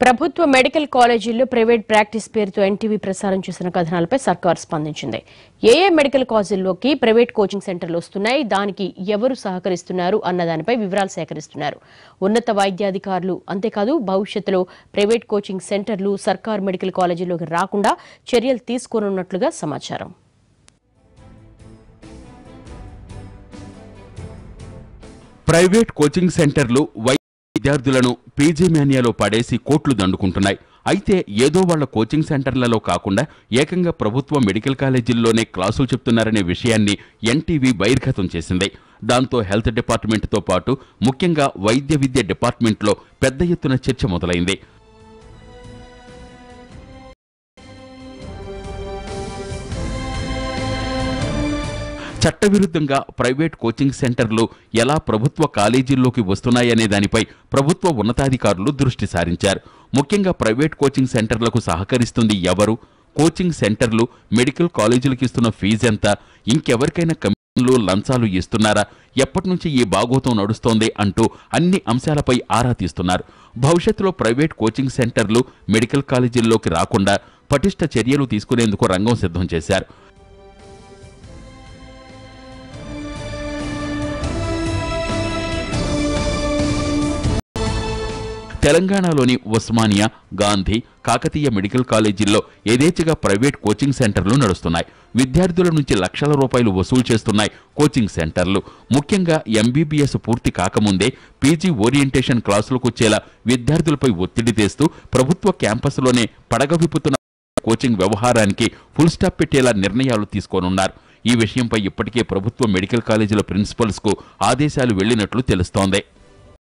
ప్రభుత్వ మెడికల్ కాలేజీల్లో private practice పేరుతో ఎన్టీవీ ప్రసారం చేసిన కథనాలపై సర్కార్ స్పందించింది ఏ ఏ మెడికల్ కాలేజీల్లోకి ప్రైవేట్ కోచింగ్ సెంటర్లు వస్తున్నాయి దానికి ఎవరు సహకరిస్తున్నారు అన్న దానిపై వివరాలు సేకరిస్తున్నారు ఉన్నత వైద్యాధికారులు అంతేకాదు భవిష్యత్తులో ప్రైవేట్ కోచింగ్ సెంటర్లు సర్కార్ మెడికల్ కాలేజీల్లోకి రాకుండా చర్యలు తీసుకోనున్నట్లుగా సమాచారం ప్రైవేట్ కోచింగ్ సెంటర్లు వై విద్యార్థులను పీజీ మేనియాలో పడేసి కోట్లు దండుకుంటున్నాయి అయితే ఏదో వాళ్ళ కోచింగ్ సెంటర్లలో కాకుండా ఏకంగా ప్రభుత్వ మెడికల్ కాలేజీల్లోనే క్లాసులు చెప్తున్నారనే విషయాన్ని ఎన్టీవీ బహిర్గతం చేసింది దాంతో హెల్త్ డిపార్ట్మెంట్తో పాటు ముఖ్యంగా వైద్య విద్య డిపార్ట్మెంట్లో పెద్ద ఎత్తున చర్చ మొదలైంది చట్టవిరుద్ధంగా ప్రైవేట్ కోచింగ్ సెంటర్లు ఎలా ప్రభుత్వ కాలేజీల్లోకి వస్తున్నాయనే దానిపై ప్రభుత్వ ఉన్నతాధికారులు దృష్టి సారించారు ముఖ్యంగా ప్రైవేట్ కోచింగ్ సెంటర్లకు సహకరిస్తుంది ఎవరు కోచింగ్ సెంటర్లు మెడికల్ కాలేజీలకు ఇస్తున్న ఫీజు ఎంత ఇంకెవరికైనా కమిషన్లు లంచాలు ఇస్తున్నారా ఎప్పటి నుంచి ఈ బాగోతం నడుస్తోంది అంటూ అన్ని అంశాలపై ఆరా తీస్తున్నారు భవిష్యత్తులో ప్రైవేట్ కోచింగ్ సెంటర్లు మెడికల్ కాలేజీల్లోకి రాకుండా పటిష్ట చర్యలు తీసుకునేందుకు రంగం సిద్ధం చేశారు తెలంగాణలోని ఉస్మానియా గాంధీ కాకతీయ మెడికల్ కాలేజీల్లో యథేచ్ఛగా ప్రైవేట్ కోచింగ్ సెంటర్లు నడుస్తున్నాయి విద్యార్థుల నుంచి లక్షల రూపాయలు వసూలు చేస్తున్నాయి కోచింగ్ సెంటర్లు ముఖ్యంగా ఎంబీబీఎస్ పూర్తి కాకముందే పీజీ ఓరియంటేషన్ క్లాసులకు వచ్చేలా విద్యార్థులపై ఒత్తిడి తెస్తూ ప్రభుత్వ క్యాంపస్లోనే పడగ విప్పుతున్న కోచింగ్ వ్యవహారానికి ఫుల్ స్టాప్ పెట్టేలా నిర్ణయాలు తీసుకోనున్నారు ఈ విషయంపై ఇప్పటికే ప్రభుత్వ మెడికల్ కాలేజీల ప్రిన్సిపల్స్ కు ఆదేశాలు వెళ్లినట్లు తెలుస్తోంది